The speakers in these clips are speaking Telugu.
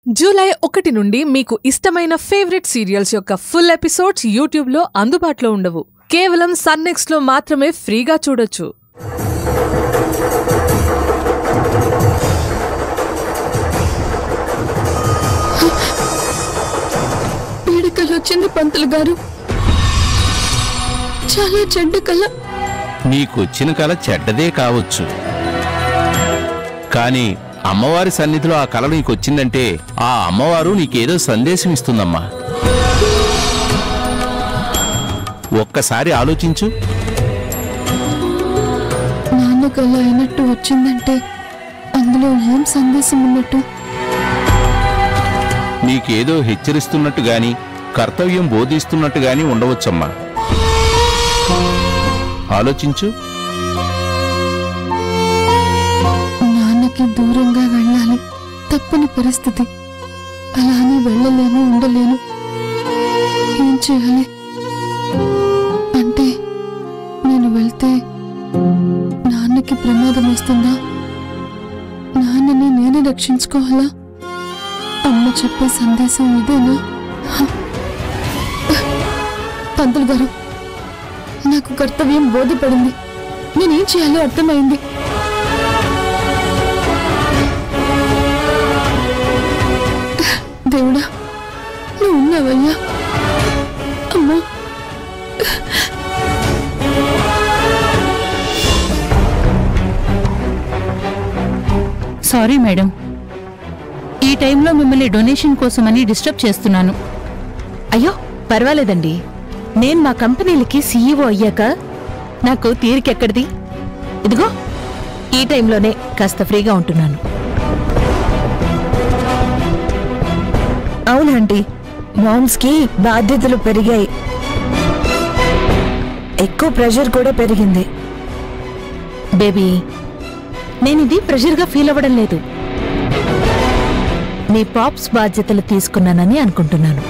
జూలై ఒకటి నుండి మీకు ఇష్టమైన ఫేవరెట్ సీరియల్స్ యొక్క ఫుల్ ఎపిసోడ్స్ యూట్యూబ్లో అందుబాటులో ఉండవు కేవలం సన్నెక్స్లో మాత్రమే ఫ్రీగా చూడొచ్చు పీడికలు వచ్చింది పంతులు గారు చాలా చెడ్డ కళ నీకొచ్చిన కల చెడ్డదే కావచ్చు కాని అమ్మవారి సన్నిధిలో ఆ కల నీకొచ్చిందంటే ఆ అమ్మవారు నీకేదో సందేశం ఇస్తుందమ్మా ఒక్కసారి ఆలోచించు నాన్న కళ అయినట్టు వచ్చిందంటే అందులో ఏం సందేశం ఉన్నట్టు నీకేదో హెచ్చరిస్తున్నట్టు గాని కర్తవ్యం బోధిస్తున్నట్టు గాని ఉండవచ్చమ్మా ఆలోచించు నాన్నకి దూరంగా వెళ్ళాలి తప్పని పరిస్థితి అలా అని వెళ్ళలేను ఉండలేను ఏం చేయాలి అంటే నేను వెళ్తే నాన్నకి ప్రమాదం వస్తుందా నాన్నని నేనే రక్షించుకోవాలా అమ్మ చెప్పే సందేశం ఇదేనా హ! పంతులు గారు నాకు కర్తవ్యం బోధపడింది నేనేం చేయాలో అర్థమైంది దేవుడా నువ్వు ఉన్నావయ్యా అమ్మా సారీ మేడం ఈ టైంలో మిమ్మల్ని డొనేషన్ కోసమని డిస్టర్బ్ చేస్తున్నాను అయ్యో పర్వాలేదండి నేను మా కంపెనీలకి సీఈఓ అయ్యాక నాకు తీరికెక్కడిది ఇదిగో ఈ టైంలోనే కాస్త ఫ్రీగా ఉంటున్నాను అవునండి మామ్స్కి బాధ్యతలు పెరిగాయి ఎక్కువ ప్రెషర్ కూడా పెరిగింది బేబీ నేను ఇది ప్రెషర్గా ఫీల్ అవ్వడం లేదు మీ పాప్స్ బాధ్యతలు తీసుకున్నానని అనుకుంటున్నాను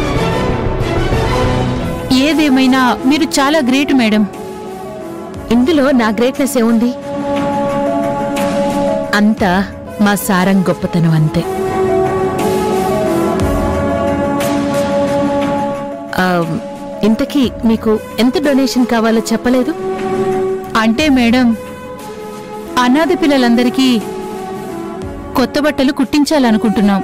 ఏదేమైనా మీరు చాలా గ్రేట్ మేడం ఇందులో నా గ్రేట్నెస్ ఏముంది అంతా మా సారం గొప్పతనం అంతే ఆ, ఇంతకీ మీకు ఎంత డొనేషన్ కావాలో చెప్పలేదు అంటే మేడం అనాథ పిల్లలందరికీ కొత్త బట్టలు కుట్టించాలనుకుంటున్నాం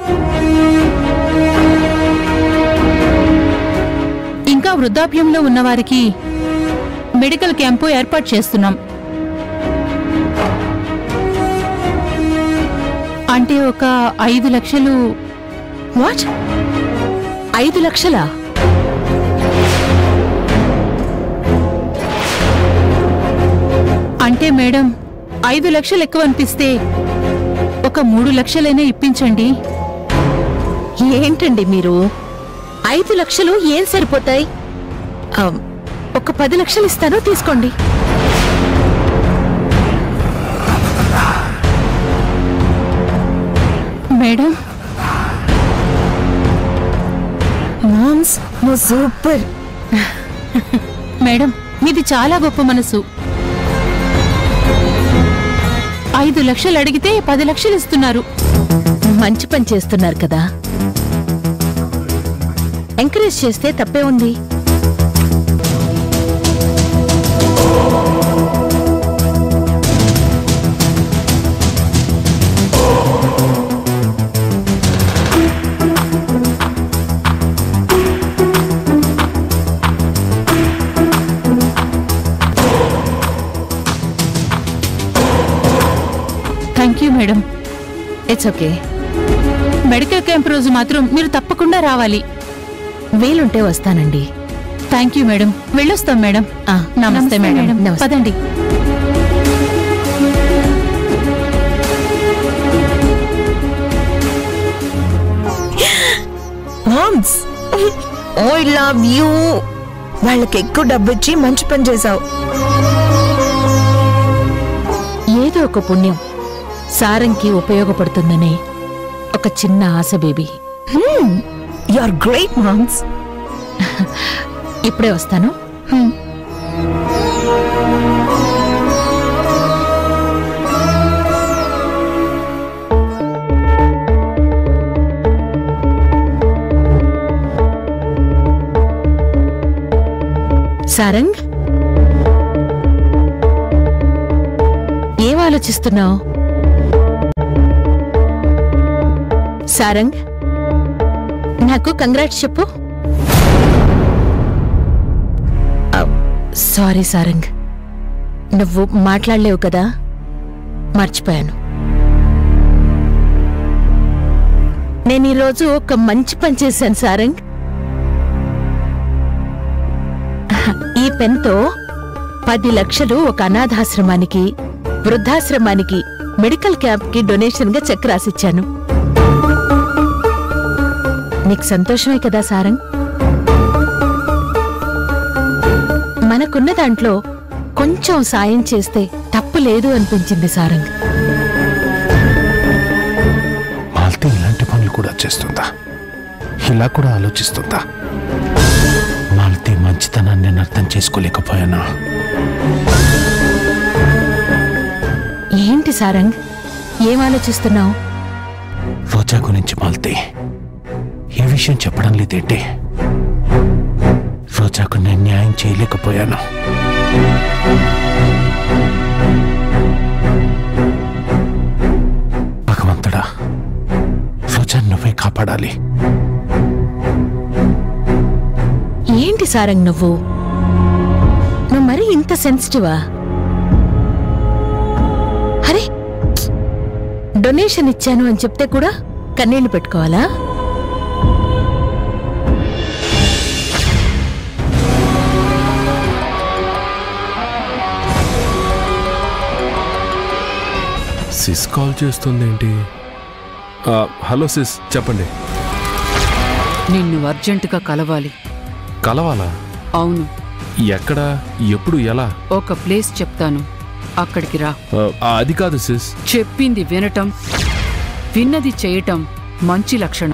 ఇంకా వృద్ధాప్యంలో ఉన్నవారికి మెడికల్ క్యాంపు ఏర్పాటు చేస్తున్నాం అంటే ఒక ఐదు లక్షలు వాట్ ఐదు లక్షలా అంటే మేడం ఐదు లక్షలు ఎక్కువ అనిపిస్తే ఒక మూడు లక్షలైనా ఇప్పించండి ఏంటండి మీరు ఐదు లక్షలు ఏం సరిపోతాయి ఆ, ఒక పది లక్షలు ఇస్తాను తీసుకోండి మేడం మామ్స్ నువ్వు సూపర్ మేడం మీది చాలా గొప్ప మనసు ఐదు లక్షలు అడిగితే పది లక్షలు ఇస్తున్నారు మంచి పని చేస్తున్నారు కదా ఎంకరేజ్ చేస్తే తప్పే ఉంది thank you madam it's okay medical camp రోజు మాత్రం మీరు తప్పకుండా రావాలి వీలుంటే వస్తానండి థ్యాంక్ యూ మేడం వెళ్ళొస్తాం మేడం ఆ, నమస్తే మేడం నమస్తే. పదండి మామ్స్ ఐ లవ్ యూ వాళ్ళకి ఎక్కువ డబ్బు ఇచ్చి మంచి పని చేశావు ఏదో ఒక పుణ్యం సారంకి ఉపయోగపడుతుందనే ఒక చిన్న ఆశ baby you are great moms ఇప్పుడే వస్తాను సారంగ్ ఏం ఆలోచిస్తున్నావు సారంగ్ నాకు కంగ్రాట్స్ చెప్పు సారీ సారంగ్ నువ్వు మాట్లాడలేవు కదా మర్చిపోయాను నేను ఈరోజు ఒక మంచి పని చేశాను సారంగ్ ఈ పెన్తో పది లక్షలు ఒక అనాథాశ్రమానికి వృద్ధాశ్రమానికి మెడికల్ క్యాంప్కి డొనేషన్గా చెక్ రాసిచ్చాను నీకు సంతోషమే కదా సారంగ్ మనకున్న దాంట్లో కొంచెం సాయం చేస్తే తప్పు లేదు అనిపించింది సారంగ్ మాల్తీ ఇలాంటి పనులు కూడా చేస్తుందా ఇలా కూడా ఆలోచిస్తుందా మాల్తీ మంచితనాన్ని నేను అర్థం చేసుకోలేకపోయానా ఏంటి సారంగ్ ఏం ఆలోచిస్తున్నావు రోజా గురించి మాల్తీ ఏ విషయం చెప్పడం లేదేంటి రోజాకు నేను న్యాయం చేయలేకపోయాను భగవంతుడా రోజా నువ్వే కాపాడాలి ఏంటి సారంగ్ నువ్వు నువ్వు మరీ ఇంత సెన్సిటివా అరే డొనేషన్ ఇచ్చాను అని చెప్తే కూడా కన్నీళ్లు పెట్టుకోవాలా సిస్ కాల్ చేస్తుందేంటి ఆ, హలో సిస్ చెప్పండి నిన్ను అర్జెంటుగా కలవాలి కలవాలా అవును ఎక్కడ ఎప్పుడు ఎలా ఒక ప్లేస్ చెప్తాను అక్కడికి రా ఆ, అది కాదు సిస్ చెప్పింది వినటం విన్నది చేయటం మంచి లక్షణం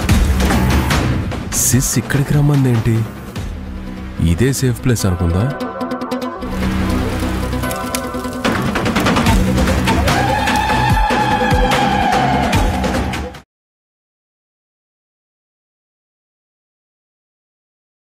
సిస్ ఇక్కడికి రమ్మంది ఏంటి ఇదే సేఫ్ ప్లేస్ అనుకుందా